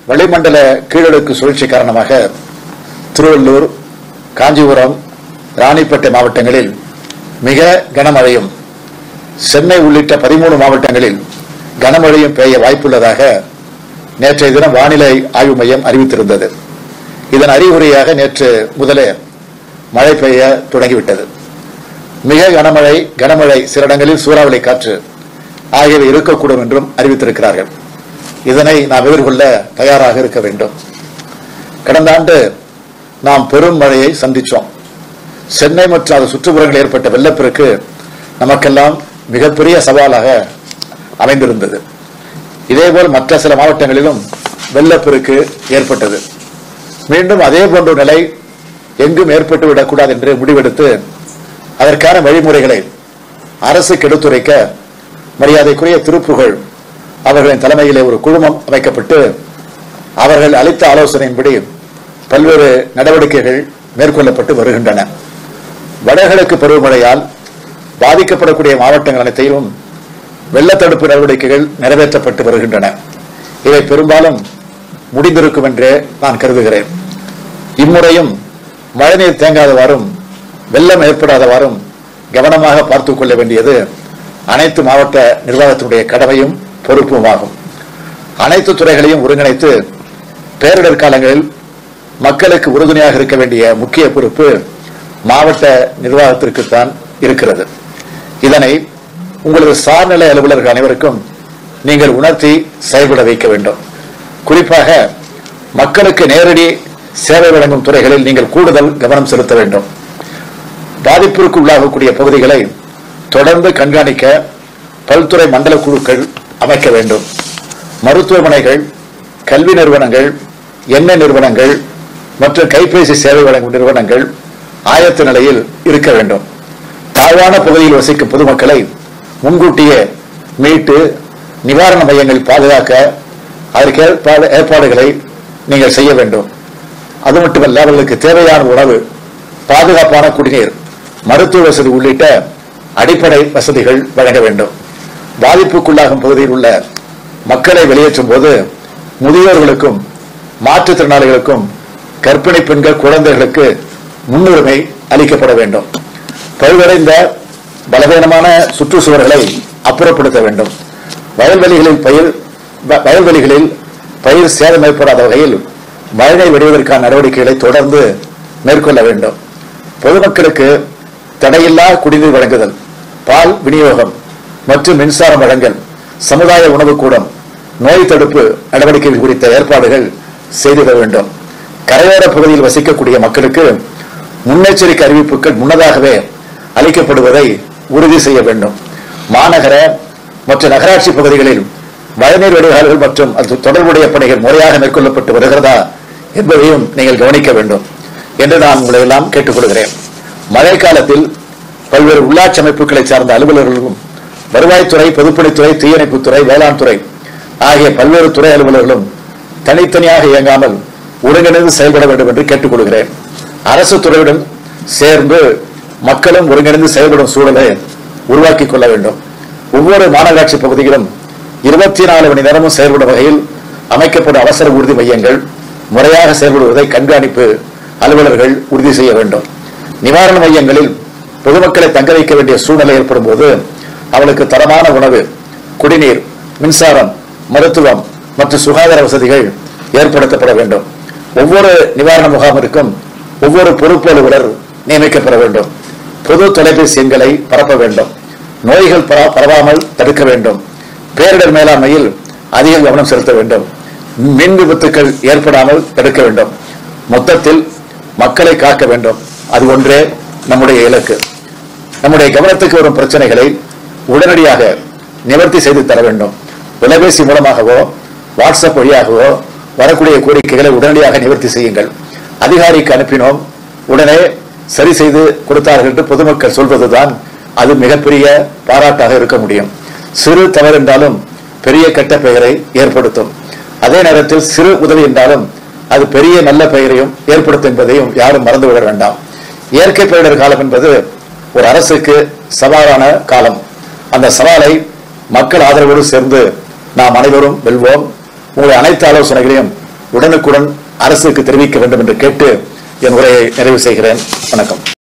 வளிமண்டல கீழடுக்கு சுழற்சி காரணமாக திருவள்ளூர் காஞ்சிபுரம் ராணிப்பேட்டை மாவட்டங்களில் மிக கனமழையும் சென்னை உள்ளிட்ட பதிமூணு மாவட்டங்களில் கனமழையும் பெய்ய வாய்ப்புள்ளதாக நேற்றைய தினம் வானிலை ஆய்வு மையம் அறிவித்திருந்தது இதன் அறிகுறியாக நேற்று முதலே மழை பெய்ய தொடங்கிவிட்டது மிக கனமழை கனமழை சில இடங்களில் சூறாவளி காற்று ஆகியவை இருக்கக்கூடும் என்றும் அறிவித்திருக்கிறார்கள் இதனை நாம் எதிர்கொள்ள தயாராக இருக்க வேண்டும் கடந்த ஆண்டு நாம் பெரும் மழையை சந்திச்சோம் சென்னை மற்றும் அது சுற்றுப்புறங்களில் ஏற்பட்ட வெள்ளப்பெருக்கு நமக்கெல்லாம் மிகப்பெரிய சவாலாக அமைந்திருந்தது இதேபோல் மற்ற சில மாவட்டங்களிலும் வெள்ளப்பெருக்கு ஏற்பட்டது மீண்டும் அதே போன்ற நிலை எங்கும் ஏற்பட்டு விடக்கூடாது என்று முடிவெடுத்து அதற்கான வழிமுறைகளை அரசுக்கு எடுத்துரைக்க மரியாதைக்குரிய திருப்புகழ் அவர்களின் தலைமையிலே ஒரு குழுமம் அமைக்கப்பட்டு அவர்கள் அளித்த ஆலோசனையின்படி பல்வேறு நடவடிக்கைகள் மேற்கொள்ளப்பட்டு வருகின்றன வடகிழக்கு பருவமழையால் பாதிக்கப்படக்கூடிய மாவட்டங்கள் அனைத்தையும் வெள்ளத்தடுப்பு நடவடிக்கைகள் நிறைவேற்றப்பட்டு வருகின்றன இவை பெரும்பாலும் முடிந்திருக்கும் என்றே நான் கருதுகிறேன் இம்முறையும் மழைநீர் தேங்காதவாறும் வெள்ளம் ஏற்படாதவாறும் கவனமாக பார்த்துக் கொள்ள வேண்டியது அனைத்து மாவட்ட நிர்வாகத்தினுடைய கடமையும் பொறுப்புமாகும் அனைத்து துறைகளையும் ஒருங்கிணைத்து பேரிடர் காலங்களில் மக்களுக்கு உறுதுணையாக இருக்க வேண்டிய முக்கிய பொறுப்பு மாவட்ட நிர்வாகத்திற்குத்தான் இருக்கிறது இதனை உங்களது சார்நிலை அலுவலர்கள் அனைவருக்கும் நீங்கள் உணர்த்தி செயல்பட வைக்க வேண்டும் குறிப்பாக மக்களுக்கு நேரடி சேவை வழங்கும் துறைகளில் நீங்கள் கூடுதல் கவனம் செலுத்த வேண்டும் பாதிப்பிற்கு உள்ளாகக்கூடிய பகுதிகளை தொடர்ந்து கண்காணிக்க பல்துறை மண்டல குழுக்கள் அமைக்க வேண்டும் மருத்துவமனைகள் கல்வி நிறுவனங்கள் எண்ணெய் நிறுவனங்கள் மற்றும் கைபேசி சேவை வழங்கும் நிறுவனங்கள் ஆயத்த நிலையில் இருக்க வேண்டும் தாழ்வான பகுதியில் வசிக்கும் பொதுமக்களை முன்கூட்டியே மீட்டு நிவாரண மையங்கள் பாதுகாக்க அதற்கு ஏற்பாடு- ஏற்பாடுகளை நீங்கள் செய்ய வேண்டும் அது மட்டுமல்ல அவர்களுக்கு தேவையான உணவு பாதுகாப்பான குடிநீர் மருத்துவ வசதி உள்ளிட்ட அடிப்படை வசதிகள் வழங்க வேண்டும் பாதிப்புக்குள்ளாகும் பகுதியில் உள்ள மக்களை வெளியேற்றும் போது முதியோர்களுக்கும் மாற்றுத்திறனாளிகளுக்கும் கர்ப்பிணி பெண்கள் குழந்தைகளுக்கு முன்னுரிமை அளிக்கப்பட வேண்டும் பழுவடைந்த பலவீனமான சுற்றுச்சுவர்களை அப்புறப்படுத்த வேண்டும் வயல்வெளிகளில் பயிர் வ- வயல்வெளிகளில் பயிர் சேதம் ஏற்படாத வகையில் மழைநீர் விடுவதற்கான நடவடிக்கைகளை தொடர்ந்து மேற்கொள்ள வேண்டும் பொதுமக்களுக்கு தடையில்லா குடிநீர் வழங்குதல் பால் விநியோகம் மற்றும் மின்சாரம் வழங்கல் சமுதாய உணவுக்கூடம் நோய் தடுப்பு நடவடிக்கைகள் குறித்த ஏற்பாடுகள் செய்திட வேண்டும் கரையோர பகுதியில் வசிக்கக்கூடிய மக்களுக்கு முன்னெச்சரிக்கை அறிவிப்புகள் முன்னதாகவே அளிக்கப்படுவதை உறுதி செய்ய வேண்டும் மாநகர மற்றும் நகராட்சி பகுதிகளில் மழைநீர் வடிகால்கள் மற்றும் அது தொடர்புடைய பணிகள் முறையாக மேற்கொள்ளப்பட்டு வருகிறதா என்பதையும் நீங்கள் கவனிக்க வேண்டும் என்று நான் உங்களை எல்லாம் கேட்டுக்கொள்கிறேன் மழை காலத்தில் பல்வேறு உள்ளாட்சி அமைப்புகளை சார்ந்த அலுவலர்களும் வருவாய்த்துறை பொதுப்பணித்துறை தீயணைப்புத்துறை வேளாண் துறை ஆகிய பல்வேறு துறை அலுவலர்களும் தனித்தனியாக இயங்காமல் ஒருங்கிணைந்து செயல்பட வேண்டும் என்று கேட்டுக்கொள்கிறேன் அரசு துறையுடன் சேர்ந்து மக்களும் ஒருங்கிணைந்து செயல்படும் சூழலை உருவாக்கி கொள்ள வேண்டும் ஒவ்வொரு மாநகராட்சி பகுதியிலும் இருபத்தி நாலு மணி நேரமும் செயல்படும் வகையில் அமைக்கப்படும் அவசர உறுதி மையங்கள் முறையாக செயல்படுவதை கண்காணிப்பு அலுவலர்கள் உறுதி செய்ய வேண்டும் நிவாரண மையங்களில் பொதுமக்களை தங்க வைக்க வேண்டிய சூழ்நிலை ஏற்படும் போது அவளுக்கு தரமான உணவு குடிநீர் மின்சாரம் மருத்துவம் மற்றும் சுகாதார வசதிகள் ஏற்படுத்தப்பட வேண்டும் ஒவ்வொரு நிவாரண முகாமிற்கும் ஒவ்வொரு பொறுப்பு அலுவலர் நியமிக்கப்பட வேண்டும் பொது தொலைபேசி எண்களை பரப்ப வேண்டும் நோய்கள் பரா- பரவாமல் தடுக்க வேண்டும் பேரிடர் மேலாண்மையில் அதிக கவனம் செலுத்த வேண்டும் மின் விபத்துக்கள் ஏற்படாமல் தடுக்க வேண்டும் மொத்தத்தில் மக்களை காக்க வேண்டும் அது ஒன்றே நம்முடைய இலக்கு நம்முடைய கவனத்துக்கு வரும் பிரச்சனைகளை உடனடியாக நிவர்த்தி செய்து தர வேண்டும் தொலைபேசி மூலமாகவோ வாட்ஸ்அப் வழியாகவோ வரக்கூடிய கோரிக்கைகளை உடனடியாக நிவர்த்தி செய்யுங்கள் அதிகாரிக்கு அனுப்பினோம் உடனே சரி செய்து கொடுத்தார்கள் என்று பொதுமக்கள் சொல்வதுதான் அது மிகப்பெரிய பாராட்டாக இருக்க முடியும் சிறு தவறு என்றாலும் பெரிய கெட்ட பெயரை ஏற்படுத்தும் அதே நேரத்தில் சிறு உதவி என்றாலும் அது பெரிய நல்ல பெயரையும் ஏற்படுத்தும் என்பதையும் யாரும் மறந்துவிட வேண்டாம் இயற்கை பேரிடர் காலம் என்பது ஒரு அரசுக்கு சவாலான காலம் அந்த சவாலை மக்கள் ஆதரவோடு சேர்ந்து நாம் அனைவரும் வெல்வோம் உங்களுடைய அனைத்து ஆலோசனைகளையும் உடனுக்குடன் அரசுக்கு தெரிவிக்க வேண்டும் என்று கேட்டு என் உரையை நிறைவு செய்கிறேன் வணக்கம்